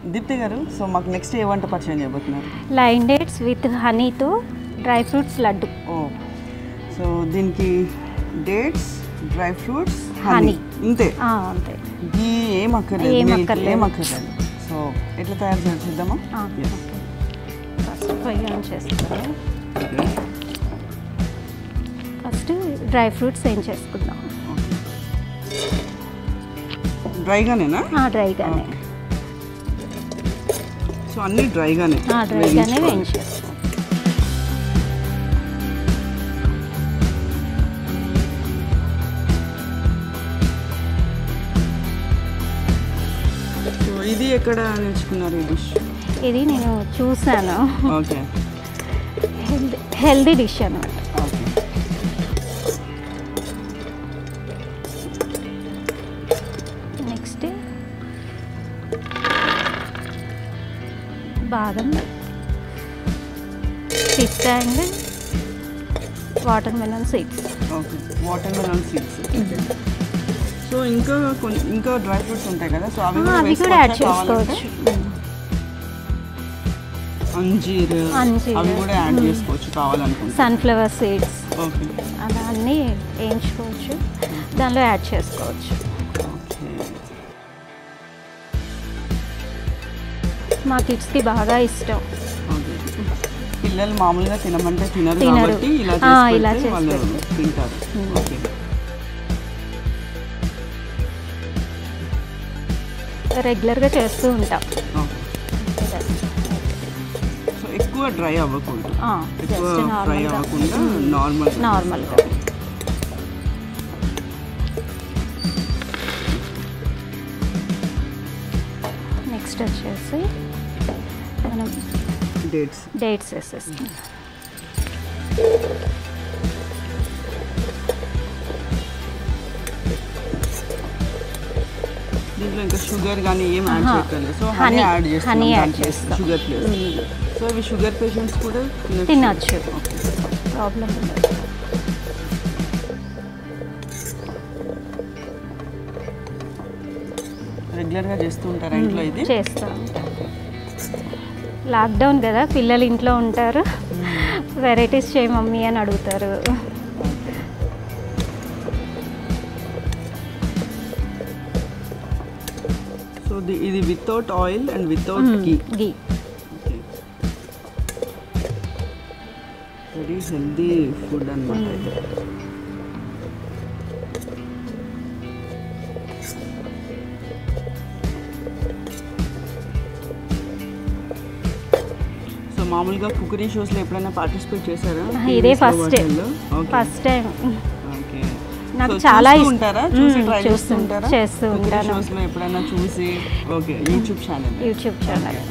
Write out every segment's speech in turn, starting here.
దీప్తి గారు సో మాకు నెక్స్ట్ ఏ వంట పరిచయం చేయబోతున్నారు లైన్ డేట్స్ విత్ హనీతో డ్రై ఫ్రూట్స్ లడ్డు ఓ సో దీనికి dates dry fruits Honey. Honey ఇంతే ఆ, అంతే గీ ఏం అక్కర్లేదు ఏం milk అక్కర్లేదు. ఏం అక్కర్లేదు సో ఎట్లా తయారు చేయాలి చూద్దామా ఆ, Yes. ఓకే. ఫస్ట్ పొయ్యి ఆన్ చేస్తాను ఓకే ఫస్ట్ డ్రై ఫ్రూట్స్ ఏం చేసుకుందాం డ్రైగానేనా ఆ, డ్రైగానే ఓకే. సో అన్నీ డ్రైగానే ఆ, డ్రైగానే వేయించుకోవాలి. వేయించేస్తాం సో ఇది ఎక్కడ నేర్చుకున్నారు ఈ డిష్ ఇది నేను చూసాను ఓకే హెల్దీ హెల్దీ డిష్ అనమాట ఓకే నెక్స్ట్ బాదం పిస్తా and watermelon seeds okay watermelon seeds so ఇంకా కొన్ని ఇంకా డ్రై ఫ్రూట్స్ ఉంటాయి కదా సో అవి కూడా అవి కూడా యాడ్ వేసుకోవచ్చా కావాలంటే? చేసుకోవచ్చు అంజీర్ అంజీర్. అవి కూడా యాడ్ మ్మ్. చేసుకోవచ్చు కావాలనుకుంటే సన్ఫ్లవర్ సీడ్స్ ఓకే అలా అన్నీ వేయించుకోవచ్చు దానిలో యాడ్ చేసుకోవచ్చు ఓకే మా కిడ్స్కి బాగా ఇష్టం ఓకే పిల్లలు మామూలుగా తినమంటే తినరు తినరు. కాబట్టి ఇలా ఆ, చేసి ఇలా పెడితే చేసి వాళ్ళు పెడితే. తింటారు మ్మ్. ఓకే రెగ్యులర్గా చేస్తూ ఉంటాం ఓకే సో ఎక్కువ డ్రై అవ్వకూడదు ఆ, ఎక్కువ just ఫ్రై normal గా. అవ్వకుండా నార్మల్ నార్మల్గా నెక్స్ట్ వచ్చేసి మనం డేట్స్ డేట్స్ వేసేస్తాం దీంట్లో ఇంకా షుగర్ కానీ ఏం యాడ్ ఆహా. చేయట్లేదు సో హనీ Honey- యాడ్ చేస్తాం honey add దాంట్లో చేస్తాం. షుగర్ ప్లేస్ సో ఇవి షుగర్ పేషెంట్స్ కూడా తినచ్చు ప్రాబ్లం ఉండదు రెగ్యులర్గా చేస్తూ ఉంటారా ఇంట్లో ఇది చేస్తాం లాక్డౌన్ కదా పిల్లలు ఇంట్లో ఉంటారు వెరైటీస్ చేయి మమ్మీ అని అడుగుతారు సో ఇది without oil and without ghee ghee very healthy food అనమాట ఇది సో మామూలుగా కుకరీ షోస్లో ఎప్పుడైనా పార్టిసిపేట్ చేశారా ఇదే TVs లో ఫస్ట్ వాటిల్లో? Okay. ఫస్ట్ టైం ఓకే నాకు So, చాలా చూస్తూ ఇష్టం. ఉంటారా చూసి మ్మ్, ట్రై చేస్తూ చూస్తూ- ఉంటారా చేస్తూ ఉంటాను. షోస్ లో ఎప్పుడైనా చూసి okay YouTube channel YouTube channel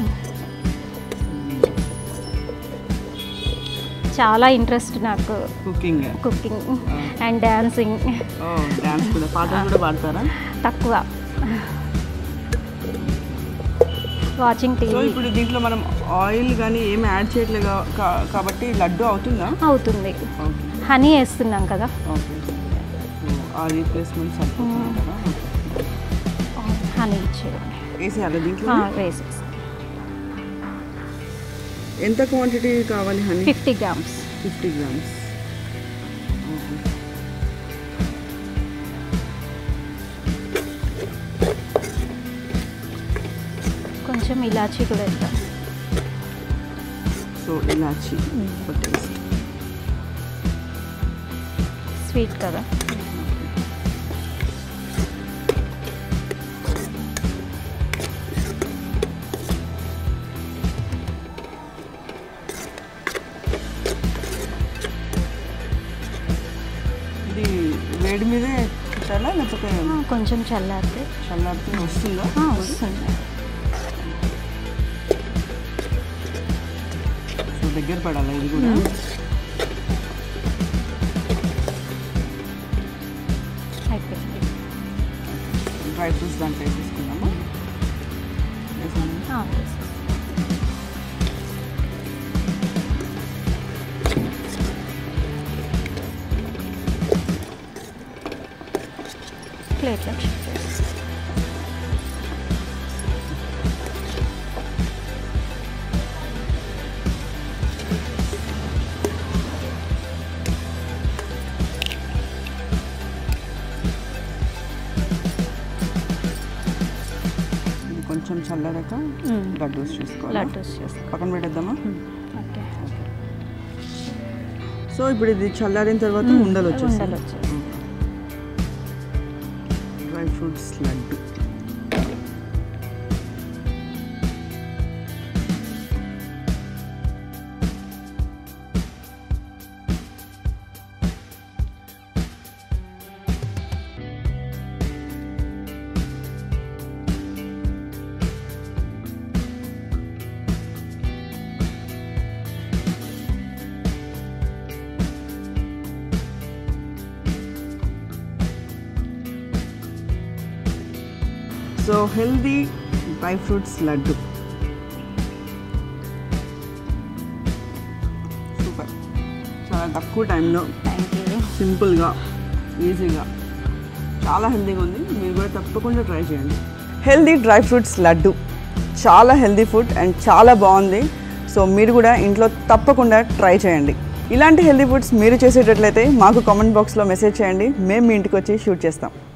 చాలా ఇంట్రెస్ట్ నాకు కుకింగ్ కుకింగ్ అండ్ డాన్సింగ్ ఓ డాన్స్ కూడా పాటలు కూడా పాడతారా తక్కువ వాచింగ్ సో టీవీ ఇప్పుడు దీంట్లో మనం ఆయిల్ కానీ ఏమి యాడ్ చేయట్లేదు కా- కా- కాబట్టి లడ్డు అవుతుందా అవుతుంది ఓకే హనీ వేస్తున్నాం కదా ఓకే సో ఆ రీప్లేస్మెంట్ సరిపోతుంది కదా హనీ ఇచ్చేయండి వేసేయాలి దీంట్లో వేసేసి ఎంత క్వాంటిటీ కావాలి honey fifty grams fifty grams okay కొంచెం ఇలాచీ కూడా వేద్దాం సో ఇలాచి ఒక టేస్ట్ స్వీట్ కదా ఇది వేడి మీదే పెట్టాలా లేకపోతే ఆ, కొంచెం చల్లారితే చల్లారితే వస్తుందా ఆ, వస్తుంది సో దగ్గర పడాలా ఇది కూడా అయిపోయింది డ్రై ఫ్రూట్స్ దాంట్లో వేసేసుకున్నామా వేసాము. ఆ, వేసేసి. ప్లేట్లో షిఫ్ట్ చేసి కొంచెం చల్లరాక మ్మ్. లడ్డూస్ చేసుకోవాలి లడ్డూస్ చేసుకో పక్కన పెట్టేద్దామా ఓకే సో ఇప్పుడు ఇది చల్లారిన తర్వాత ఉండలు వచ్చేస్తాయి ఉండలు వచ్చేస్తాయి. Dry fruits laddu so healthy dry fruits laddu super చాలా తక్కువ టైంలో థ్యాంక్ యూ సింపుల్గా ఈజీగా చాలా హెల్దీగా ఉంది మీరు కూడా తప్పకుండా ట్రై చేయండి హెల్దీ డ్రై ఫ్రూట్స్ లడ్డు చాలా హెల్దీ ఫుడ్ అండ్ చాలా బాగుంది సో మీరు కూడా ఇంట్లో తప్పకుండా ట్రై చేయండి ఇలాంటి హెల్దీ ఫుడ్స్ మీరు చేసేటట్లయితే మాకు కామెంట్ బాక్స్లో మెసేజ్ చేయండి మేము మీ ఇంటికి వచ్చి షూట్ చేస్తాం